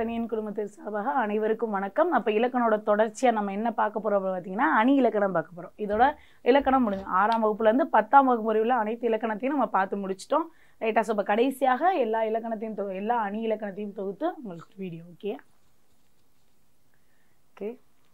தனியன் குடும்பத்தின் சார்பாக அனைவருக்கும் வணக்கம் அப்போ இலக்கணோட தொடர்ச்சியாக நம்ம என்ன பார்க்க போகிறோம் பார்த்தீங்கன்னா அணி இலக்கணம் பார்க்க போகிறோம் இதோட இலக்கணம் முடிஞ்சு ஆறாம் வகுப்புலேருந்து பத்தாம் வகுப்பு வரை உள்ள அனைத்து இலக்கணத்தையும் நம்ம பார்த்து முடிச்சிட்டோம் ரைட்டா ஸோ இப்போ கடைசியாக எல்லா இலக்கணத்தையும் தொ எல்லா அணி இலக்கணத்தையும் தொகுத்து உங்களுக்கு வீடியோ ஓகே ஓகே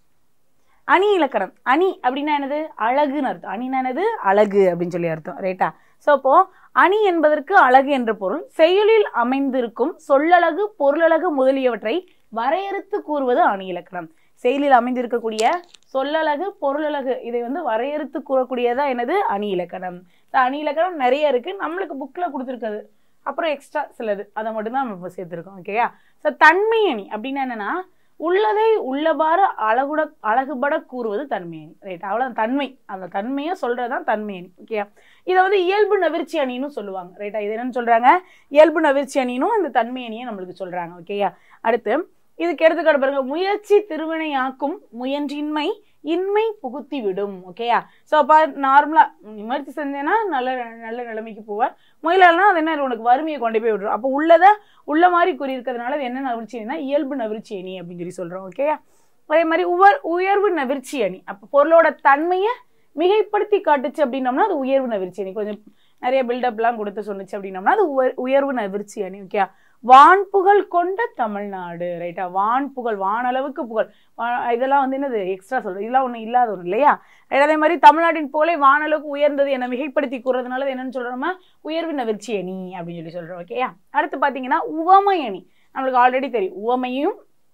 அணி இலக்கணம் அணி அப்படின்னா என்னது அழகுன்னு அர்த்தம் அணினா என்னது அழகு அப்படின்னு சொல்லி அர்த்தம் ரைட்டா ஸோ அப்போ அணி என்பதற்கு அழகு என்ற பொருள் செயலில் அமைந்திருக்கும் சொல்லழகு பொருளழகு முதலியவற்றை வரையறுத்து கூறுவது அணி இலக்கணம் செயலில் அமைந்திருக்கக்கூடிய சொல்லழகு பொருளழகு இதை வந்து வரையறுத்து கூறக்கூடியதா என்னது அணி இலக்கணம் இந்த அணி இலக்கணம் நிறைய இருக்கு நம்மளுக்கு புக்கில் கொடுத்துருக்குது அப்புறம் எக்ஸ்ட்ரா சிலது அதை மட்டும்தான் நம்ம இப்போ சேர்த்துருக்கோம் ஓகேயா ஸோ தன்மை அணி அப்படின்னா என்னன்னா உள்ளதை உள்ளவாறு அழகுட அழகுபட கூறுவது தன்மையணி ரைட் அவ்வளோ தன்மை அந்த தன்மையை சொல்கிறது தான் தன்மையணி ஓகே இதை வந்து இயல்பு நவிர்ச்சி அணின்னு சொல்லுவாங்க ரைட்டா இது என்னன்னு சொல்கிறாங்க இயல்பு நவிர்ச்சி அணினும் இந்த தன்மை அணியை நம்மளுக்கு சொல்கிறாங்க ஓகேயா அடுத்து இதுக்கு எடுத்துக்காட்டு பாருங்க முயற்சி திருவினையாக்கும் முயன்றின்மை இன்மை புகுத்தி விடும் ஓகேயா ஸோ அப்போ நார்மலாக முயற்சி செஞ்சேன்னா நல்ல நல்ல நிலைமைக்கு போவேன் முயலனா அது என்ன உனக்கு வறுமையை கொண்டு போய் விடுறோம் அப்போ உள்ளதை உள்ள மாதிரி கூறியிருக்கிறதுனால அது என்ன நவிர்ச்சி அணினா இயல்பு நவிர்ச்சி அணி அப்படின்னு சொல்லி சொல்கிறோம் ஓகேயா அதே மாதிரி உவர் உயர்வு நவிர்ச்சி அணி அப்போ பொருளோட தன்மையை மிகைப்படுத்தி காட்டுச்சு அப்படின்னோம்னா அது உயர்வு நவிர்ச்சி அணி கொஞ்சம் நிறைய பில்டப்லாம் கொடுத்து சொன்னுச்சு அப்படின்னோம்னா அது உயர் உயர்வு நவிர்ச்சி அணி ஓகே வான்புகழ் கொண்ட தமிழ்நாடு ரைட்டா வான் புகழ் வானளவுக்கு புகழ் வா- இதெல்லாம் வந்து என்னது எக்ஸ்ட்ரா சொல்றது இதெல்லாம் ஒன்றும் இல்லாத ஒன்று இல்லையா Right, அதே மாதிரி தமிழ்நாட்டின் புகழை வானளவுக்கு உயர்ந்தது என மிகைப்படுத்தி கூறதுனால அது என்னன்னு சொல்றோமா உயர்வு நவிர்ச்சி அணி அப்படின்னு சொல்லி சொல்றோம் ஓகேயா அடுத்து பார்த்தீங்கன்னா உவமை அணி நம்மளுக்கு ஆல்ரெடி தெரியும் உவமையும்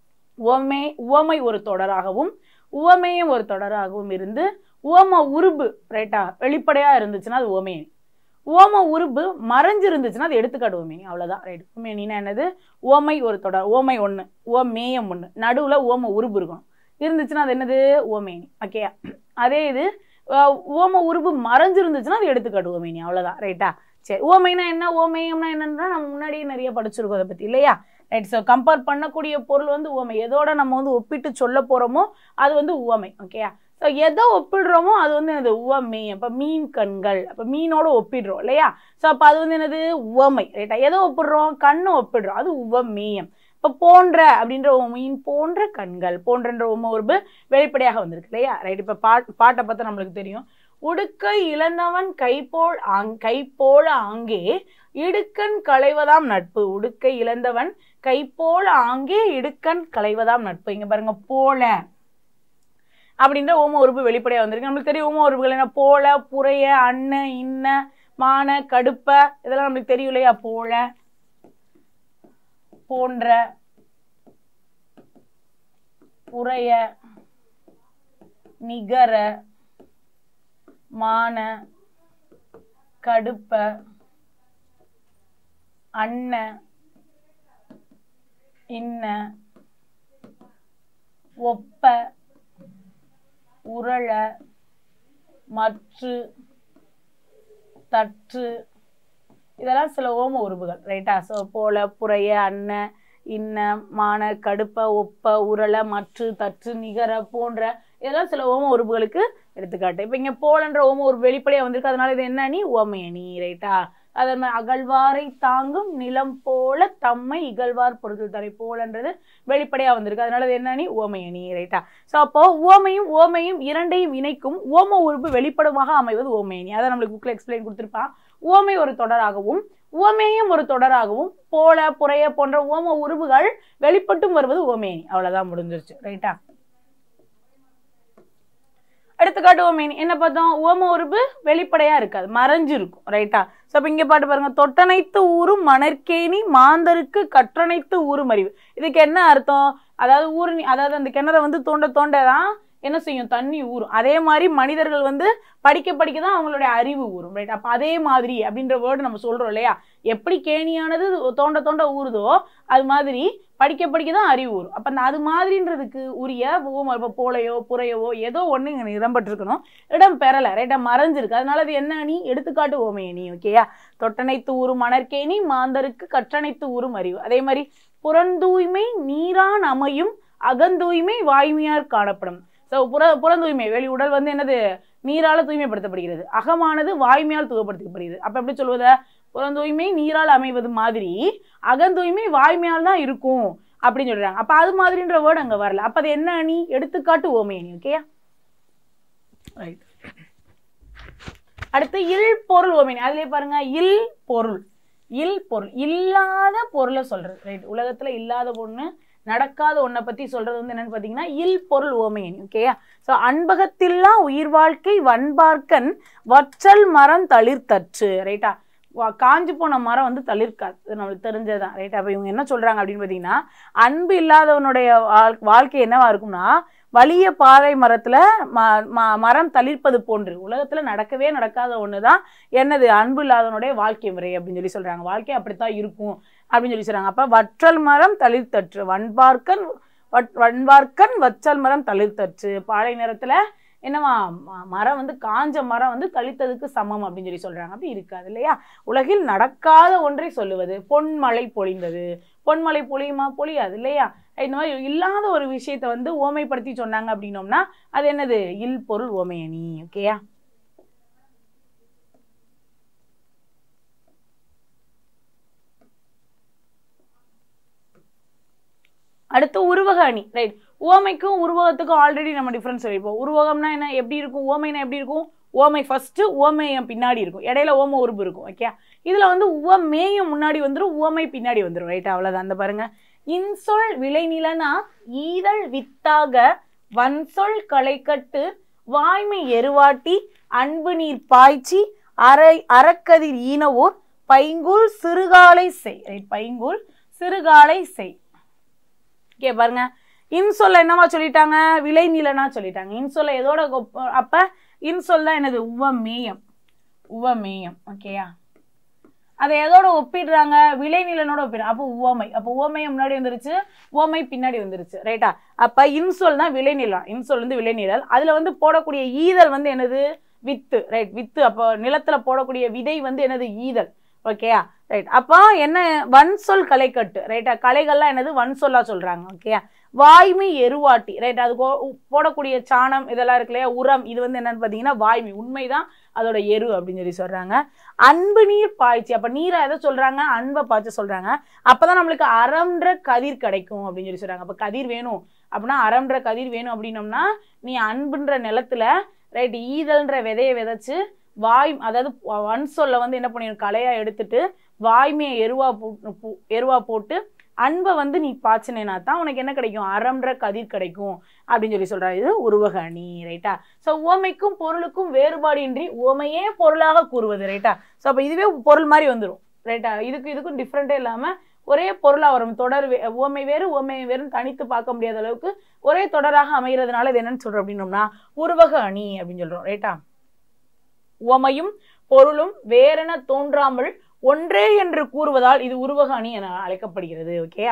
உவமை உவமை ஒரு தொடராகவும் உவமையும் ஒரு தொடராகவும் இருந்து உவம உருபு ரைட்டா வெளிப்படையா இருந்துச்சுன்னா அது உவமை அணி உவம உருபு மறைஞ்சு இருந்துச்சுன்னா அது எடுத்துக்காட்டு உவமை அவ்வளோதான் ரைட் உவமை அணினா என்னது உவமை ஒரு தொடர் உவமை ஒன்று உவமேயம் ஒன்று நடுவில் உவம உருபு இருக்கணும் இருந்துச்சுன்னா அது என்னது உவமை அணி ஓகேயா அதே இது அஹ், உவம உருபு மறைஞ்சு இருந்துச்சுன்னா அது எடுத்துக்காட்டு உவமை அணி அவ்வளோதான் ரைட்டா சரி உவமைனா என்ன உவமேயம்னா என்னன்னா நம்ம முன்னாடியே நிறைய படிச்சிருக்கோம் அதை பற்றி இல்லையா ரைட் ஸோ கம்பேர் பண்ணக்கூடிய பொருள் வந்து உவமை எதோட நம்ம வந்து ஒப்பிட்டு சொல்ல போகிறோமோ அது வந்து உவமை ஓகேயா ஸோ எதை ஒப்பிடுறோமோ அது வந்து என்னது உவமை அப்போ மீன் கண்கள் அப்போ மீனோட ஒப்பிடுறோம் இல்லையா ஸோ அப்போ அது வந்து என்னது உவமை ரைட்டா எதை ஒப்பிடுறோம் கண்ணை ஒப்பிடுறோம் அது உவமேயம் இப்போ போன்ற அப்படின்ற ஒரு மீன் போன்ற கண்கள் போன்றன்ற உம உருபு வெளிப்படையாக வந்திருக்கு இல்லையா ரைட் இப்போ பாட் பாட்டை பார்த்தா நம்மளுக்கு தெரியும் உடுக்கை இழந்தவன் கைப்போல் ஆங் கைப்போல ஆங்கே இடுக்கண் களைவதாம் நட்பு உடுக்கை இழந்தவன் கைப்போல ஆங்கே இடுக்கண் களைவதாம் நட்பு இங்க பாருங்க போல அப்படின்ற ஓம உறுப்பு வெளிப்படையா வந்திருக்கு நம்மளுக்கு தெரியும் ஓம உறுப்புகள் என்ன போல புறைய அண்ண இன்ன மான கடுப்ப இதெல்லாம் நம்மளுக்கு தெரியும் இல்லையா போல போன்ற புறைய நிகர மான கடுப்ப அண்ண இன்ன ஒப்ப உரள மற்று தற்று இதெல்லாம் சில ஓம உருவுகள் ரைட்டா ஸோ போல புறைய அன்ன இன்ன மான கடுப்ப ஒப்ப உரள மற்று தற்று நிகர போன்ற இதெல்லாம் சில ஓம உறுப்புகளுக்கு எடுத்துக்காட்டு இப்போ இங்கே போலன்ற ஓம உறுப்பு வெளிப்படையாக வந்திருக்கு அதனால இது என்ன அணி ஓமை அணி ரைட்டா அதன் மாதிரி அகழ்வாரை தாங்கும் நிலம் போல தம்மை இகழ்வார் பொருள் தரை போலன்றது வெளிப்படையா வந்திருக்கு அதனால இது என்ன அணி ஓமை அணி ரைட்டா ஸோ அப்போ ஓமையும் ஓமையும் இரண்டையும் இணைக்கும் ஓம உறுப்பு வெளிப்படமாக அமைவது ஓமை அணி அதை நம்மளுக்கு புக்கில் எக்ஸ்பிளைன் கொடுத்துருப்பான் ஓமை ஒரு தொடராகவும் ஓமேயம் ஒரு தொடராகவும் போல புறைய போன்ற ஓம உருவுகள் வெளிப்பட்டும் வருவது ஓமை அணி அவ்வளவுதான் முடிஞ்சிருச்சு ரைட்டா எடுத்துக்காட்டு ஓமேனி என்ன பார்த்தோம் ஓம உறுப்பு வெளிப்படையா இருக்காது மறைஞ்சு இருக்கும் ரைட்டா ஸோ அப்போ இங்கே பாட்டு பாருங்க தொட்டனைத்து ஊரும் மணற்கேணி மாந்தருக்கு கற்றனைத்து ஊரும் அறிவு இதுக்கு என்ன அர்த்தம் அதாவது ஊரணி அதாவது அந்த கிணறை வந்து தோண்ட தோண்ட தான் என்ன செய்யும் தண்ணி ஊறும் அதே மாதிரி மனிதர்கள் வந்து படிக்க படிக்க தான் அவங்களுடைய அறிவு ஊறும் ரைட் அப்போ அதே மாதிரி அப்படின்ற வேர்டு நம்ம சொல்றோம் இல்லையா எப்படி கேணியானது தோண்ட தோண்ட ஊறுதோ அது மாதிரி படிக்க படிக்க தான் அறிவு ஊறும் அப்போ அந்த அது மாதிரின்றதுக்கு உரிய ஓம இப்போ போலையோ புறையவோ ஏதோ ஒன்று இங்கே இடம்பெற்றிருக்கணும் இடம் பெறலை ரைட்டா மறைஞ்சிருக்கு அதனால அது என்ன அணி எடுத்துக்காட்டு ஓமை அணி ஓகேயா தொட்டனைத்து ஊரும் மணற்கேணி மாந்தருக்கு கற்றனைத்து ஊரும் அறிவு அதே மாதிரி புறந்தூய்மை நீரான் அமையும் அகந்தூய்மை வாய்மையார் காணப்படும் ஸோ புற புறந்தூய்மை வெளி உடல் வந்து என்னது நீரால தூய்மைப்படுத்தப்படுகிறது அகமானது வாய்மையால் தூய்மைப்படுத்தப்படுகிறது அப்ப எப்படி சொல்வத புறந்தூய்மை நீரால் அமைவது மாதிரி அகந்தூய்மை வாய்மையால் தான் இருக்கும் அப்படின்னு சொல்றாங்க அப்ப அது மாதிரின்ற வேர்டு அங்க வரல அப்ப அது என்ன அணி எடுத்துக்காட்டு ஓமை அணி ஓகேயா ரைட் அடுத்து இல் பொருள் ஓமை அதுலயே பாருங்க இல் பொருள் இல் பொருள் இல்லாத பொருளை சொல்றது ரைட் உலகத்துல இல்லாத ஒண்ணு நடக்காத ஒன்றை பத்தி சொல்றது வந்து என்னன்னு பாத்தீங்கன்னா இல் பொருள் ஓமையணி ஓகேயா ஸோ அன்பகத்தில்லா உயிர் வாழ்க்கை வன்பார்க்கன் வற்றல் மரம் தளிர்த்தற்று ரைட்டா வா- காஞ்சு போன மரம் வந்து தளிர்க்காது இது நம்மளுக்கு தெரிஞ்சதுதான் ரைட் அப்போ இவங்க என்ன சொல்றாங்க அப்படின்னு பார்த்தீங்கன்னா அன்பு இல்லாதவனுடைய வாழ்- வாழ்க்கை என்னவா இருக்கும்னா வலிய பாறை மரத்துல ம ம- மரம் தளிர்ப்பது போன்று உலகத்துல நடக்கவே நடக்காத ஒண்ணுதான் என்னது அன்பு இல்லாதவனுடைய வாழ்க்கை முறை அப்படின்னு சொல்லி சொல்றாங்க வாழ்க்கை அப்படித்தான் இருக்கும் அப்படின்னு சொல்லி சொல்றாங்க அப்ப வற்றல் மரம் தளிர்த்தற்று வன்பார்க்கன் வட்- வன்பார்க்கன் வற்றல் மரம் தளிர்த்தற்று பாலை நேரத்துல என்னவா ம- மரம் வந்து காஞ்ச மரம் வந்து தளித்ததுக்கு சமம் அப்படின்னு சொல்லி சொல்றாங்க அப்படி இருக்காது இல்லையா உலகில் நடக்காத ஒன்றை சொல்லுவது பொன்மழை பொழிந்தது பொன்மழை பொழியுமா பொழியாது இல்லையா இந்த மாதிரி இல்லாத ஒரு விஷயத்தை வந்து ஓமைப்படுத்தி சொன்னாங்க அப்படின்னோம்னா அது என்னது இல் பொருள் ஓமையணி ஓகேயா அடுத்து உருவக அணி ரைட் ஓமைக்கும் உருவகத்துக்கும் ஆல்ரெடி நம்ம டிஃபரன்ஸ் சொல்லியிருப்போம் உருவகம்னா என்ன எப்படி இருக்கும் ஓமைனா எப்படி இருக்கும் ஓமை ஃபர்ஸ்ட் ஓமையம் பின்னாடி இருக்கும் இடையில ஓம உருபு இருக்கும் ஓகே இதுல வந்து உவமேயம் முன்னாடி வந்துரும் உவமை பின்னாடி வந்துரும் ரைட் அவ்வளவுதான் அந்த பாருங்க இன்சொல் விளைநிலனா ஈதல் வித்தாக வன்சொல் களைக்கட்டு வாய்மை எருவாட்டி அன்பு நீர் பாய்ச்சி அரை அறக்கதிர் ஈனவோர் பைங்கூல் சிறுகாலை செய் ரைட் பைங்கூல் சிறுகாலை செய் ஓகே பாருங்க இன்சொல்ல என்னவா சொல்லிட்டாங்க விளைநிலனா சொல்லிட்டாங்க இன்சொல்ல எதோட கொப்ப- அப்ப இன்சொல் தான் என்னது உவமேயம் உவமேயம் ஓகேயா அதை எதோட ஒப்பிடுறாங்க விளைநிலனோட ஒப்பிடுறாங்க அப்போ உவமை அப்போ உவமையம் முன்னாடி வந்துருச்சு உவமை பின்னாடி வந்துருச்சு ரைட்டா அப்ப இன்சொல் தான் விளைநிலம் இன்சொல் வந்து விளைநிழல் அதுல வந்து போடக்கூடிய ஈதல் வந்து என்னது வித்து ரைட் வித்து அப்போ நிலத்துல போடக்கூடிய விதை வந்து என்னது ஈதல் ஓகேயா ரைட் அப்போ என்ன வன்சொல் கலைக்கட்டு ரைட்டா கலைகள்லாம் என்னது வன்சொல்லா சொல்றாங்க ஓகேயா வாய்மை எருவாட்டி ரைட் அது கோ- போடக்கூடிய சாணம் இதெல்லாம் இருக்கு இல்லையா உரம் இது வந்து என்னன்னு பார்த்தீங்கன்னா வாய்மை உண்மைதான் அதோட எரு அப்படின்னு சொல்லி சொல்றாங்க அன்பு நீர் பாய்ச்சி அப்ப நீரை எதை சொல்றாங்க அன்பை பாய்ச்ச சொல்றாங்க அப்பதான் நம்மளுக்கு அறம்ன்ற கதிர் கிடைக்கும் அப்படின்னு சொல்லி சொல்றாங்க அப்ப கதிர் வேணும் அப்படின்னா அறம்ன்ற கதிர் வேணும் அப்படின்னம்னா நீ அன்புன்ற நிலத்துல ரைட் ஈதல்ன்ற விதையை விதைச்சு வாய் அதாவது வன் சொல்ல வந்து என்ன பண்ணிடும் களையா எடுத்துட்டு வாய்மையை எருவா போட்டு பு- எருவா போட்டு அன்பை வந்து நீ பாய்ச்சினேனா தான் உனக்கு என்ன கிடைக்கும் அறம்ன்ற கதிர் கிடைக்கும் அப்படின்னு சொல்லி சொல்றாரு இது உருவக அணி ரைட்டா ஸோ உவமைக்கும் பொருளுக்கும் வேறுபாடு இன்றி உவமையே பொருளாக கூறுவது ரைட்டா ஸோ அப்போ இதுவே பொருள் மாதிரி வந்துடும் ரைட்டா இதுக்கு இதுக்கும் டிஃப்ரெண்ட்டே இல்லாம ஒரே பொருளா வரும் தொடர் வே- உவமை வேறு உவமை வேறுன்னு தனித்து பார்க்க முடியாத அளவுக்கு ஒரே தொடராக அமைகிறதுனால இது என்னன்னு சொல்றோம் அப்படின்னோம்னா உருவக அணி அப்படின்னு சொல்றோம் ரைட்டா உவமையும் பொருளும் வேறென தோன்றாமல் ஒன்றே என்று கூறுவதால் இது உருவக அணி என அழைக்கப்படுகிறது ஓகேயா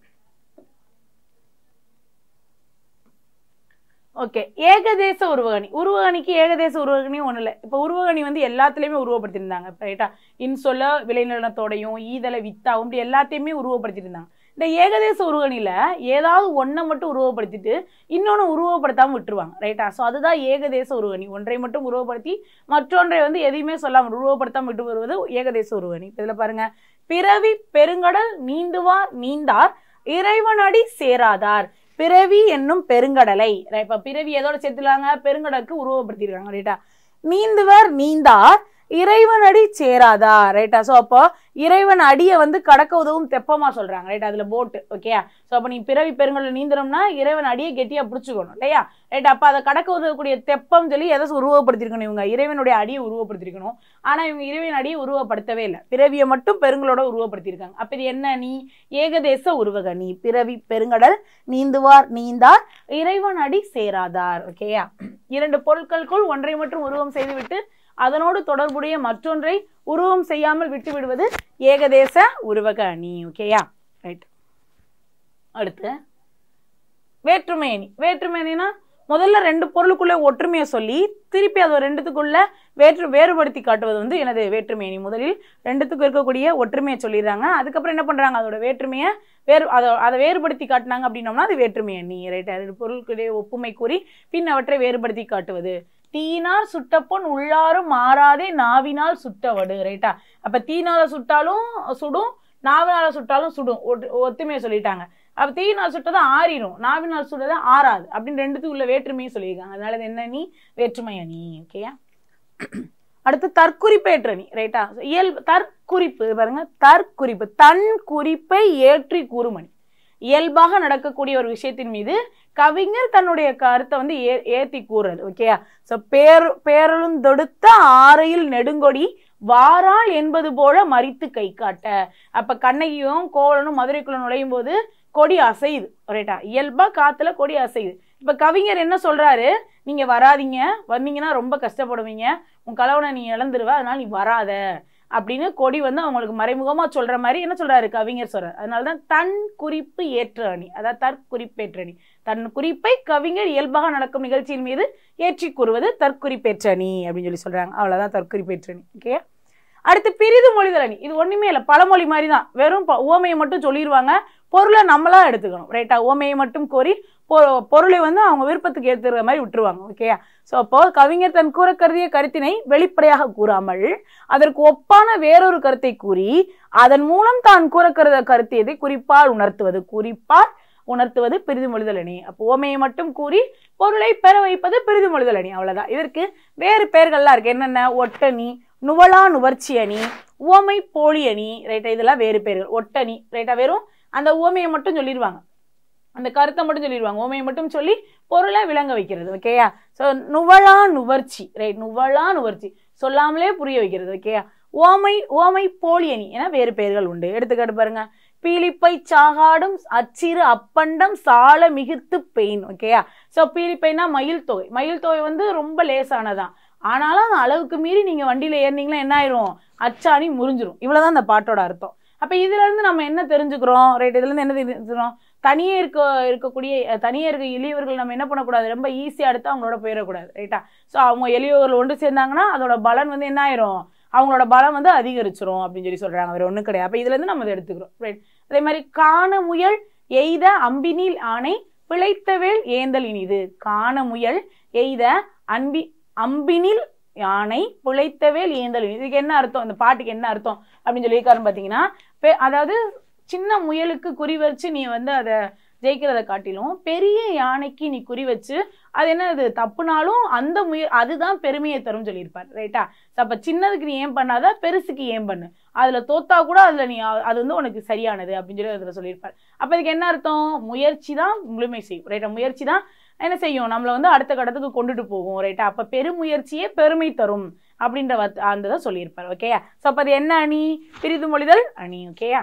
ஓகே ஏகதேச உருவகணி உருவகணிக்கு ஏகதேச உருவகணி ஒன்றும் இல்லை இப்போ உருவகணி வந்து எல்லாத்துலேயுமே உருவப்படுத்தியிருந்தாங்க ரைட்டா இன்சொல்ல விளைநிலத்தோடையும் ஈதலை வித்தாவும் இப்படி எல்லாத்தையுமே உருவப்படுத்தியிருந்தாங்க இந்த ஏகதேச உருவகணியில் ஏதாவது ஒன்றை மட்டும் உருவப்படுத்திட்டு இன்னொன்று உருவப்படுத்தாமல் விட்டுருவாங்க ரைட்டா ஸோ அதுதான் ஏகதேச உருவகணி ஒன்றை மட்டும் உருவப்படுத்தி மற்றொன்றை வந்து எதையுமே சொல்லாமல் உருவப்படுத்தாமல் விட்டு வருவது ஏகதேச உருவகணி இதில் பாருங்க பிறவி பெருங்கடல் நீந்துவார் நீந்தார் இறைவனடி சேராதார் பிறவி என்னும் பெருங்கடலை ரைட், இப்ப பிறவி எதோட சேர்த்துலாங்க பெருங்கடலுக்கு உருவப்படுத்தியிருக்காங்க ரைட்டா நீந்துவர் நீந்தார் இறைவனடி சேராதா ரைட்டா ஸோ அப்போ இறைவன் அடியை வந்து கடக்க உதவும் தெப்பமா சொல்றாங்க ரைட் அதுல போட்டு ஓகேயா ஸோ அப்போ நீ பிறவி பெருங்கடல் நீந்தணும்னா இறைவன் அடியை கெட்டியா பிடிச்சுக்கணும் இல்லையா ரைட் அப்போ அதை கடக்க உதவக்கூடிய தெப்பம் சொல்லி எதை உருவப்படுத்திருக்கணும் இவங்க இறைவனுடைய அடியை உருவப்படுத்திருக்கணும் ஆனா இவங்க இறைவன் அடியை உருவப்படுத்தவே இல்லை பிறவியை மட்டும் பெருங்களோட உருவப்படுத்தியிருக்காங்க அப்ப இது என்ன நீ ஏகதேச உருவக நீ பிறவி பெருங்கடல் நீந்துவார் நீந்தார் இறைவன் அடி சேராதார் ஓகேயா இரண்டு பொருட்களுக்குள் ஒன்றை மட்டும் உருவம் செய்துவிட்டு அதனோடு தொடர்புடைய மற்றொன்றை உருவம் செய்யாமல் விட்டு விடுவது ஏகதேச உருவக அணி ஓகேயா ரைட் அடுத்து வேற்றுமை அணி வேற்றுமை அணினா முதல்ல ரெண்டு பொருளுக்குள்ள ஒற்றுமையை சொல்லி திருப்பி அது ரெண்டுத்துக்குள்ள வேற்று வேறுபடுத்தி காட்டுவது வந்து எனது வேற்றுமை அணி முதலில் ரெண்டுத்துக்கும் இருக்கக்கூடிய ஒற்றுமையை சொல்லிடுறாங்க அதுக்கப்புறம் என்ன பண்றாங்க அதோட வேற்றுமையை வேறு அதை அதை வேறுபடுத்தி காட்டினாங்க அப்படின்னோம்னா அது வேற்றுமை அணி ரைட் அது பொருளுக்குடைய ஒப்புமை கூறி பின் அவற்றை வேறுபடுத்தி காட்டுவது தீயினால் சுட்ட பொன் உள்ளாரும் மாறாதே நாவினால் சுட்டவடு ரைட்டா அப்ப தீனால சுட்டாலும் சுடும் நாவினால சுட்டாலும் சுடும் ஒட்டு- ஒத்துமையை சொல்லிட்டாங்க அப்ப தீயினால் சுட்டது ஆறிடும் நாவினால் சுட்டது ஆறாது அப்படின்னு ரெண்டுத்துக்கு உள்ள வேற்றுமையும் சொல்லியிருக்காங்க அதனால இது என்ன அணி வேற்றுமை அணி ஓகேயா அடுத்து தற்குறிப்பேற்ற அணி ரைட்டா இயல்பு தற்குறிப்பு இது பாருங்க தற்குறிப்பு தன் குறிப்பை ஏற்றி கூறுமணி இயல்பாக நடக்கக்கூடிய ஒரு விஷயத்தின் மீது கவிஞர் தன்னுடைய கருத்தை வந்து ஏ ஏத்தி கூறுறது ஓகேயா ஸோ பேர் பேரழுந்தொடுத்த ஆறையில் நெடுங்கொடி வாராள் என்பது போல மறித்து கை காட்ட அப்ப கண்ணகியும் கோவலனும் மதுரைக்குள்ள நுழையும் போது கொடி அசையுது ரைட்டா இயல்பா காத்துல கொடி அசையுது இப்ப கவிஞர் என்ன சொல்றாரு நீங்க வராதீங்க வந்தீங்கன்னா ரொம்ப கஷ்டப்படுவீங்க உன் கலவனை நீ இழந்துருவ அதனால நீ வராத அப்படின்னு கொடி வந்து அவங்களுக்கு மறைமுகமா சொல்ற மாதிரி என்ன சொல்றாரு கவிஞர் சொல்றாரு அதனாலதான் தன் குறிப்பு ஏற்ற அணி அதாவது தற்குறிப்பேற்ற அணி தன் குறிப்பை கவிஞர் இயல்பாக நடக்கும் நிகழ்ச்சியின் மீது ஏற்றி கூறுவது தற்குறிப்பேற்ற அணி அப்படின்னு சொல்லி சொல்றாங்க அவ்வளவுதான் தற்குறிப்பேற்ற அணி ஓகே அடுத்து பிரிது மொழிதல் அணி இது ஒண்ணுமே இல்லை பழமொழி மாதிரி தான் வெறும் ப- உவமையை மட்டும் சொல்லிடுவாங்க பொருளை நம்மளா எடுத்துக்கணும் ரைட்டா உவமையை மட்டும் கோரி பொ- பொருளை வந்து அவங்க விருப்பத்துக்கு ஏற்றுற மாதிரி விட்டுருவாங்க ஓகேயா ஸோ அப்போ கவிஞர் தன் கூற கருதிய கருத்தினை வெளிப்படையாக கூறாமல் அதற்கு ஒப்பான வேறொரு கருத்தை கூறி அதன் மூலம் தான் கூற கருத கருத்தியதை குறிப்பால் உணர்த்துவது குறிப்பால் உணர்த்துவது பிரிது மொழிதல் அணி அப்போ உவமையை மட்டும் கூறி பொருளை பெற வைப்பது பிரிது மொழிதல் அணி அவ்வளவுதான் இதற்கு வேறு பெயர்கள்லாம் இருக்கு என்னென்ன ஒட்டணி நுவலா நுவர்ச்சி அணி உவமை போலி அணி ரைட்டா இதெல்லாம் வேறு பெயர்கள் ஒட்டணி ரைட்டா வெறும் அந்த உவமையை மட்டும் சொல்லிடுவாங்க அந்த கருத்தை மட்டும் சொல்லிடுவாங்க உவமையை மட்டும் சொல்லி பொருளை விளங்க வைக்கிறது ஓகேயா ஸோ நுவலா நுவர்ச்சி ரைட் நுவலா நுவர்ச்சி சொல்லாமலே புரிய வைக்கிறது ஓகேயா ஓமை ஓமை போலி அணி என வேறு பெயர்கள் உண்டு எடுத்துக்காட்டு பாருங்க பீலிப்பை சாகாடும் அச்சிறு அப்பண்டம் சால மிகுத்து பெயின் ஓகேயா ஸோ பீலிப்பைனா மயில் தொகை மயில் தொகை வந்து ரொம்ப லேசானதான் ஆனாலும் அந்த அளவுக்கு மீறி நீங்க வண்டியில ஏறினீங்களா என்ன ஆயிரும் அச்சாணி முறிஞ்சிரும் இவ்வளவுதான் இந்த பாட்டோட அர்த்தம் அப்ப இதுல இருந்து நம்ம என்ன தெரிஞ்சுக்கிறோம் ரைட் இதுல இருந்து என்ன தெரிஞ்சுக்கிறோம் தனியே இருக்க இருக்கக்கூடிய அஹ், தனியே இருக்க எளியவர்கள் நம்ம என்ன பண்ணக்கூடாது ரொம்ப ஈஸியா எடுத்து அவங்களோட போயிடக்கூடாது ரைட்டா ஸோ அவங்க எளியவர்கள் ஒன்று சேர்ந்தாங்கன்னா அதோட பலன் வந்து என்ன ஆயிரும் அவங்களோட பலம் வந்து அதிகரிச்சிரும் அப்படின்னு சொல்லி சொல்றாங்க வேற ஒண்ணும் கிடையாது அப்ப இதுல இருந்து நம்ம இதை எடுத்துக்கிறோம் ரைட் அதே மாதிரி காண முயல் எய்த அம்பினில் ஆணை பிழைத்தவேல் ஏந்தல் இனிது காண முயல் எய்த அன்பி அம்பினில் யானை பிழைத்தவேல் ஏந்தல் இனிது இதுக்கு என்ன அர்த்தம் இந்த பாட்டுக்கு என்ன அர்த்தம் அப்படின்னு சொல்லியிருக்காருன்னு பார்த்தீங்கன்னா பெ- அதாவது சின்ன முயலுக்கு குறி வச்சு நீ வந்து அதை ஜெயிக்கிறத காட்டிலும் பெரிய யானைக்கு நீ குறி வச்சு அது என்ன அது தப்புனாலும் அந்த முயல் அதுதான் பெருமையை தரும் சொல்லியிருப்பார் ரைட்டா அப்ப சின்னதுக்கு நீ ஏன் பண்ணாத பெருசுக்கு ஏன் பண்ணு அதுல தோத்தா கூட அதுல நீ அ- அது வந்து உனக்கு சரியானது அப்படின்னு சொல்லி அதுல சொல்லியிருப்பார் அப்ப இதுக்கு என்ன அர்த்தம் முயற்சி தான் முழுமை செய்யும் ரைட்டா முயற்சி தான் என்ன செய்யும் நம்மளை வந்து அடுத்த கட்டத்துக்கு கொண்டுட்டு போகும் ரைட்டா அப்ப பெருமுயற்சியே பெருமை தரும் அப்படின்ற வத்- அந்த இதை சொல்லியிருப்பார் ஓகேயா ஸோ அப்ப அது என்ன அணி பிரிது மொழிதல் அணி ஓகேயா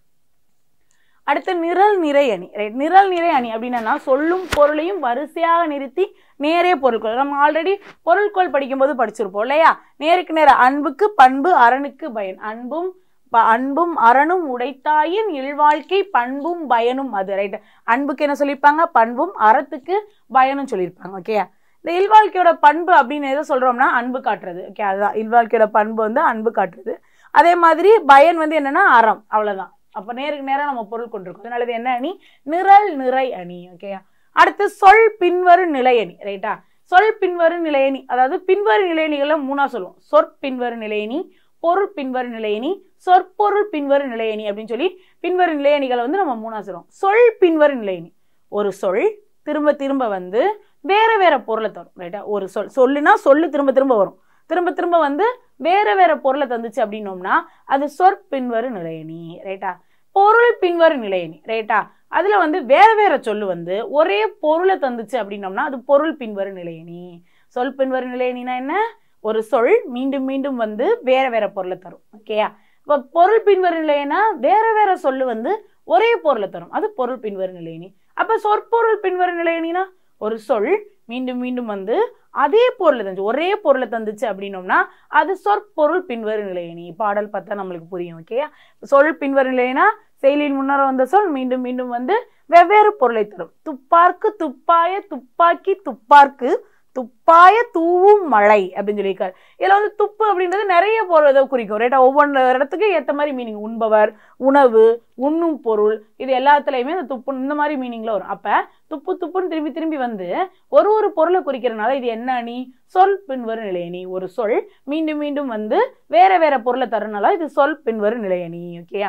அடுத்து நிரல் நிறை அணி ரைட் நிரல் நிறை அணி அப்படின்னா சொல்லும் பொருளையும் வரிசையாக நிறுத்தி நேரே பொருட்கள் நம்ம ஆல்ரெடி பொருட்கள் படிக்கும்போது படிச்சிருப்போம் இல்லையா நேருக்கு நேர அன்புக்கு பண்பு அரணுக்கு பயன் அன்பும் ப- அன்பும் அரணும் உடைத்தாயின் இல்வாழ்க்கை பண்பும் பயனும் அது ரைட் அன்புக்கு என்ன சொல்லியிருப்பாங்க பண்பும் அறத்துக்கு பயனும் சொல்லியிருப்பாங்க ஓகேயா இந்த இல்வாழ்க்கையோட பண்பு அப்படின்னு எதை சொல்றோம்னா அன்பு காட்டுறது ஓகே அதுதான் இல்வாழ்க்கையோட பண்பு வந்து அன்பு காட்டுறது அதே மாதிரி பயன் வந்து என்னன்னா அறம் அவ்வளவுதான் அப்ப நேருக்கு நேரா நம்ம பொருள் கொண்டிருக்கோம் அதனால இது என்ன அணி நிரல் நிறை அணி ஓகேயா அடுத்து சொல் பின்வரும் நிலை அணி ரைட்டா சொல் பின்வரும் நிலையணி அதாவது பின்வரும் நிலையணிகளை மூணா சொல்லுவோம் சொற்பின்வரும் நிலையணி பொருள் பின்வரும் நிலையணி சொற்பொருள் பின்வரும் நிலையணி அப்படின்னு சொல்லி பின்வரும் நிலையணிகளை வந்து நம்ம மூணா சொல்லுவோம் சொல் பின்வரும் நிலையணி ஒரு சொல் திரும்ப திரும்ப வந்து வேற வேற பொருளை தரும் ரைட்டா ஒரு சொல் சொல்லுனா சொல்லு திரும்ப திரும்ப வரும் திரும்ப திரும்ப வந்து வேற வேற பொருளை தந்துச்சு அப்படின்னோம்னா அது சொற்பின்வரும் நிலையணி ரைட்டா பொருள் பின்வரும் நிலையணி ரைட்டா அதுல வந்து வேற வேற சொல்லு வந்து ஒரே பொருளை தந்துச்சு அப்படின்னோம்னா அது பொருள் பின்வரும் நிலையணி சொல் பின்வரும் நிலையணினா என்ன ஒரு சொல் மீண்டும் மீண்டும் வந்து வேற வேற பொருளை தரும் ஓகேயா இப்போ பொருள் பின்வரும் நிலையனா வேற வேற சொல்லு வந்து ஒரே பொருளை தரும் அது பொருள் பின்வரும் நிலையணி அப்ப சொற்பொருள் பின்வரும் நிலையணினா ஒரு சொல் மீண்டும் மீண்டும் வந்து அதே பொருளை தந்துச்சு ஒரே பொருளை தந்துச்சு அப்படின்னோம்னா அது சொற்பொருள் பின்வரும் நிலையணி பாடல் பார்த்தா நம்மளுக்கு புரியும் ஓகேயா சொல் பின்வரும் நிலையனா செயலின் முன்னர் வந்த சொல் மீண்டும் மீண்டும் வந்து வெவ்வேறு பொருளை தரும் துப்பார்க்கு துப்பாய துப்பாக்கி துப்பார்க்கு துப்பாய தூவும் மழை அப்படின்னு சொல்லியிருக்காரு இதுல வந்து துப்பு அப்படின்றது நிறைய பொருள் இதை குறிக்கும் ரைட்டா ஒவ்வொன்று இடத்துக்கு ஏற்ற மாதிரி மீனிங் உண்பவர் உணவு உண்ணும் பொருள் இது எல்லாத்துலயுமே இந்த துப்பு இந்த மாதிரி மீனிங்ல வரும் அப்ப துப்பு துப்புன்னு திரும்பி திரும்பி வந்து ஒரு ஒரு பொருளை குறிக்கிறனால இது என்ன அணி சொல் பின்வரும் நிலையணி ஒரு சொல் மீண்டும் மீண்டும் வந்து வேற வேற பொருளை தரனால இது சொல் பின்வரும் நிலையணி ஓகேயா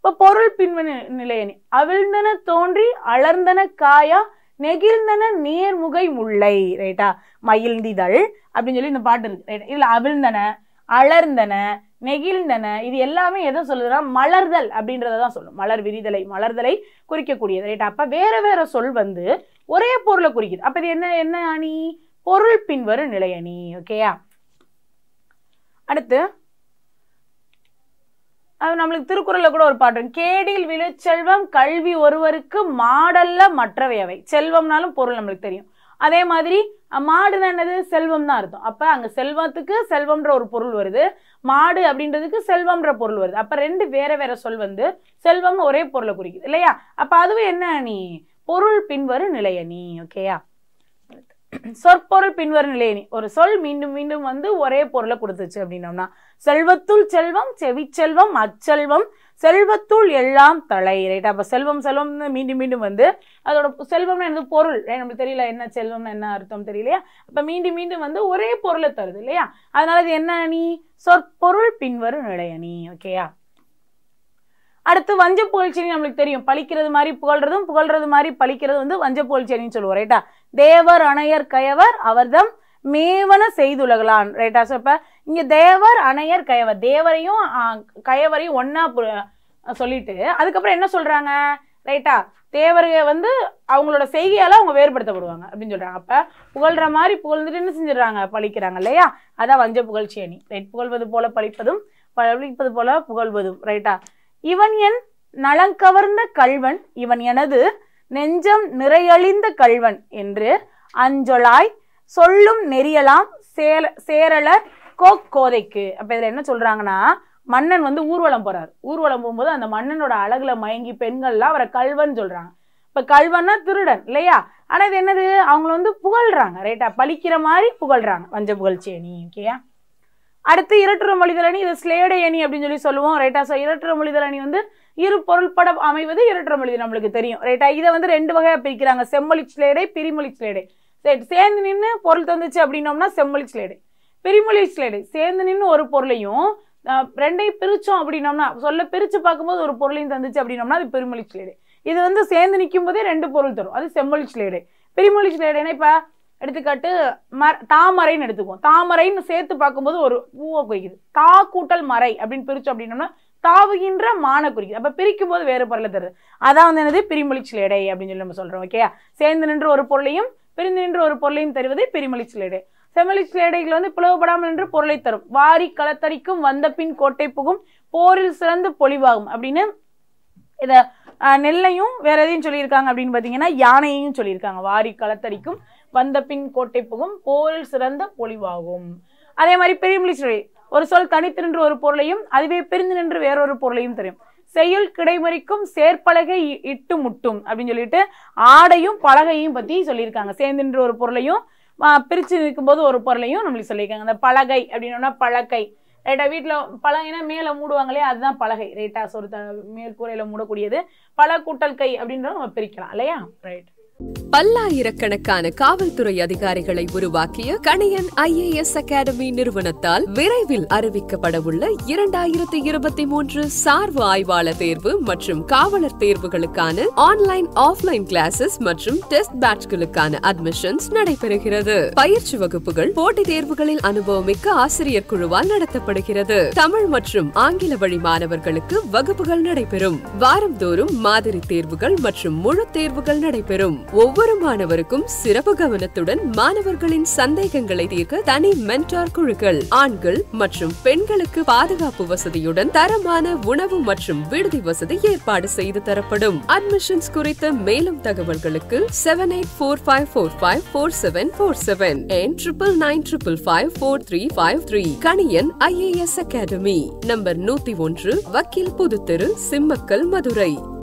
இப்ப பொருள் பின்வன நிலையணி அவிழ்ந்தன தோன்றி அலர்ந்தன காயா நெகிழ்ந்தன நேர்முகை முல்லை ரைட்டா மகிழ்ந்திதழ் அப்படின்னு சொல்லி இந்த பாட்டு இருக்கு ரைட் இதுல அவிழ்ந்தன அலர்ந்தன நெகிழ்ந்தன இது எல்லாமே எதை சொல்லுதுன்னா மலர்தல் அப்படின்றத தான் சொல்லும் மலர் விரிதலை மலர்தலை குறிக்கக்கூடியது ரைட் அப்ப வேற வேற சொல் வந்து ஒரே பொருளை குறிக்குது அப்ப இது என்ன என்ன அணி பொருள் பின்வரும் நிலையணி ஓகேயா அடுத்து அது நம்மளுக்கு திருக்குறள்ல கூட ஒரு பாட்டு இருக்கு. கேடில் விழுச்செல்வம் கல்வி ஒருவருக்கு மாடல்ல மற்றவையவை செல்வம்னாலும் பொருள் நம்மளுக்கு தெரியும் அதே மாதிரி அஹ், மாடுனா என்னது செல்வம் தான் அர்த்தம் அப்ப அங்க செல்வத்துக்கு செல்வம்ன்ற ஒரு பொருள் வருது மாடு அப்படின்றதுக்கு செல்வம்ன்ற பொருள் வருது அப்ப ரெண்டு வேற வேற சொல் வந்து செல்வம்னு ஒரே பொருளை குறிக்குது இல்லையா அப்ப அதுவும் என்ன அணி பொருள் பின்வரும் நிலையணி ஓகேயா சொற்பொருள் பின்வரும் நிலையணி ஒரு சொல் மீண்டும் மீண்டும் வந்து ஒரே பொருளை கொடுத்துச்சு அப்படின்னோம்னா செல்வத்துள் செல்வம் செவிச்செல்வம் அச்செல்வம் செல்வத்துள் எல்லாம் தலை ரைட் அப்ப செல்வம் செல்வம் மீண்டும் மீண்டும் வந்து அதோட செல்வம்னா என்னது பொருள் right? நம்மளுக்கு தெரியல என்ன செல்வம்னா என்ன அர்த்தம் தெரியலையா அப்ப மீண்டும் மீண்டும் வந்து ஒரே பொருளை தருது இல்லையா அதனால இது என்ன அணி சொற்பொருள் பின்வரும் நிலையணி ஓகேயா அடுத்து வஞ்ச புகழ்ச்சினி நம்மளுக்கு தெரியும் பழிக்கிறது மாதிரி புகழ்றதும் புகழ்றது மாதிரி பழிக்கிறது வந்து வஞ்ச புகழ்ச்சினின்னு சொல்லுவோம் ரைட்டா தேவர் அணையர் கயவர் அவர்தம் மேவன செய்துலகலான் ரைட்டா ஸோ இப்போ இங்க தேவர் அணையர் கயவர் தேவரையும் ஆ, கயவரையும் ஒன்னா சொல்லிட்டு அதுக்கப்புறம் என்ன சொல்றாங்க ரைட்டா தேவரைய வந்து அவங்களோட செய்கையால அவங்க வேறுபடுத்தப்படுவாங்க அப்படின்னு சொல்றாங்க அப்ப புகழ்ற மாதிரி புகழ்ந்துட்டு என்ன செஞ்சிடறாங்க பழிக்கிறாங்க இல்லையா அதான் வஞ்ச புகழ்ச்சி அணி ரைட் புகழ்வது போல பழிப்பதும் பழிப்பது போல புகழ்வதும் ரைட்டா இவன் என் நலங்கவர்ந்த கள்வன் இவன் எனது நெஞ்சம் நிறையழிந்த கள்வன் என்று அஞ்சொலாய் சொல்லும் நெறியலாம் சேல சேரலர் கோக்கோதைக்கு அப்ப இதுல என்ன சொல்றாங்கன்னா மன்னன் வந்து ஊர்வலம் போறாரு ஊர்வலம் போகும்போது அந்த மன்னனோட அழகுல மயங்கி பெண்கள்லாம் அவரை கல்வன் சொல்றாங்க இப்ப கல்வன்னா திருடன் இல்லையா ஆனா இது என்னது அவங்கள வந்து புகழ்றாங்க ரைட்டா பழிக்கிற மாதிரி புகழ்றாங்க வஞ்ச புகழ்ச்சி அணி ஓகேயா அடுத்து இரட்டுற மொழிதல் அணி இது ஸ்லேடை அணி அப்படின்னு சொல்லி சொல்லுவோம் ரைட்டா ஸோ இரட்டுற மொழிதல் அணி வந்து இரு பொருள்படம் அமைவது இரட்டுற மொழிதல் நம்மளுக்கு தெரியும் ரைட்டா இதை வந்து ரெண்டு வகையா பிரிக்கிறாங்க செம்மொழி ஸ்லேடை பிரிமொழி ஸ்லேடை சரி சேர்ந்து நின்று பொருள் தந்துச்சு அப்படின்னோம்னா செம்மொழி ஸ்லேடை பிரிமொழி ஸ்லேடை சேர்ந்து நின்று ஒரு பொருளையும் அஹ், ரெண்டையும் பிரிச்சோம் அப்படின்னோம்னா சொல்ல பிரிச்சு பார்க்கும்போது ஒரு பொருளையும் தந்துச்சு அப்படின்னோம்னா அது பிரிமொழி ஸ்லேடை இது வந்து சேர்ந்து நிற்கும் போதே ரெண்டு பொருள் தரும் அது செம்மொழி ஸ்லேடை பிரிமொழி ஸ்லேடைனா இப்ப எடுத்துக்காட்டு மர தாமரைன்னு எடுத்துக்குவோம் தாமரைன்னு சேர்த்து பார்க்கும்போது ஒரு பூவை குறிக்குது தா கூட்டல் மறை அப்படின்னு பிரிச்சோம் அப்படின்னோம்னா தாவுகின்ற மான குறிக்குது அப்ப பிரிக்கும் போது வேறு பொருளை தருது அதான் வந்து என்னது பிரிமொழி சிலேடை அப்படின்னு சொல்லி நம்ம சொல்றோம் ஓகேயா சேர்ந்து நின்று ஒரு பொருளையும் பிரிந்து நின்று ஒரு பொருளையும் தருவது பிரிமொழி சிலேடை செம்மொழி சிலேடைகள் வந்து பிளவுபடாமல் நின்று பொருளை தரும் வாரி களத்தரிக்கும் வந்த பின் கோட்டை புகும் போரில் சிறந்து பொலிவாகும் அப்படின்னு இத அஹ், நெல்லையும் வேற எதையும் சொல்லியிருக்காங்க அப்படின்னு பாத்தீங்கன்னா யானையையும் சொல்லியிருக்காங்க வாரி களத்தடிக்கும் வந்த பின் கோட்டை புகும் போரில் சிறந்த பொலிவாகும் அதே மாதிரி பிரிமொழி சிலை ஒரு சொல் தனித்து நின்று ஒரு பொருளையும் அதுவே பிரிந்து நின்று வேறொரு பொருளையும் தெரியும் செய்யுள் கிடைமறிக்கும் சேர்ப்பலகை இ- இட்டு முட்டும் அப்படின்னு சொல்லிட்டு ஆடையும் பலகையும் பத்தி சொல்லியிருக்காங்க சேர்ந்து நின்று ஒரு பொருளையும் ஆ, பிரிச்சு நிற்கும்போது ஒரு பொருளையும் நம்மளுக்கு சொல்லியிருக்காங்க அந்த பலகை அப்படின்னா பலகை ரைட்டா வீட்டில் பலகைனா மேலே மூடுவாங்களே அதுதான் பலகை ரைட்டா சொரு த மேல் கூரையில மூடக்கூடியது பல கூட்டல் கை அப்படின்றத நம்ம பிரிக்கலாம் இல்லையா ரைட் பல்லாயிரக்கணக்கான காவல்துறை அதிகாரிகளை உருவாக்கிய கணியன் ஐஏஎஸ் அகாடமி நிறுவனத்தால் விரைவில் அறிவிக்கப்படவுள்ள இரண்டாயிரத்தி இருபத்தி மூன்று சார்பு ஆய்வாளர் தேர்வு மற்றும் காவலர் தேர்வுகளுக்கான ஆன்லைன் ஆஃப்லைன் கிளாஸஸ் மற்றும் டெஸ்ட் பேட்ச்களுக்கான அட்மிஷன்ஸ் நடைபெறுகிறது பயிற்சி வகுப்புகள் போட்டித் தேர்வுகளில் அனுபவமிக்க ஆசிரியர் குழுவால் நடத்தப்படுகிறது தமிழ் மற்றும் ஆங்கில வழி மாணவர்களுக்கு வகுப்புகள் நடைபெறும் வாரந்தோறும் மாதிரி தேர்வுகள் மற்றும் முழு தேர்வுகள் நடைபெறும் ஒவ்வொரு மாணவருக்கும் சிறப்பு கவனத்துடன் மாணவர்களின் சந்தேகங்களை தீர்க்க தனி மென்டார் குழுக்கள் ஆண்கள் மற்றும் பெண்களுக்கு பாதுகாப்பு வசதியுடன் தரமான உணவு மற்றும் விடுதி வசதி ஏற்பாடு செய்து தரப்படும் அட்மிஷன்ஸ் குறித்த மேலும் தகவல்களுக்கு seven eight four five four five four seven four seven and triple nine triple five four three five three Kaniyan IAS academy number நூத்தி ஒன்று வக்கீல் புதுத்தெரு சிம்மக்கல் மதுரை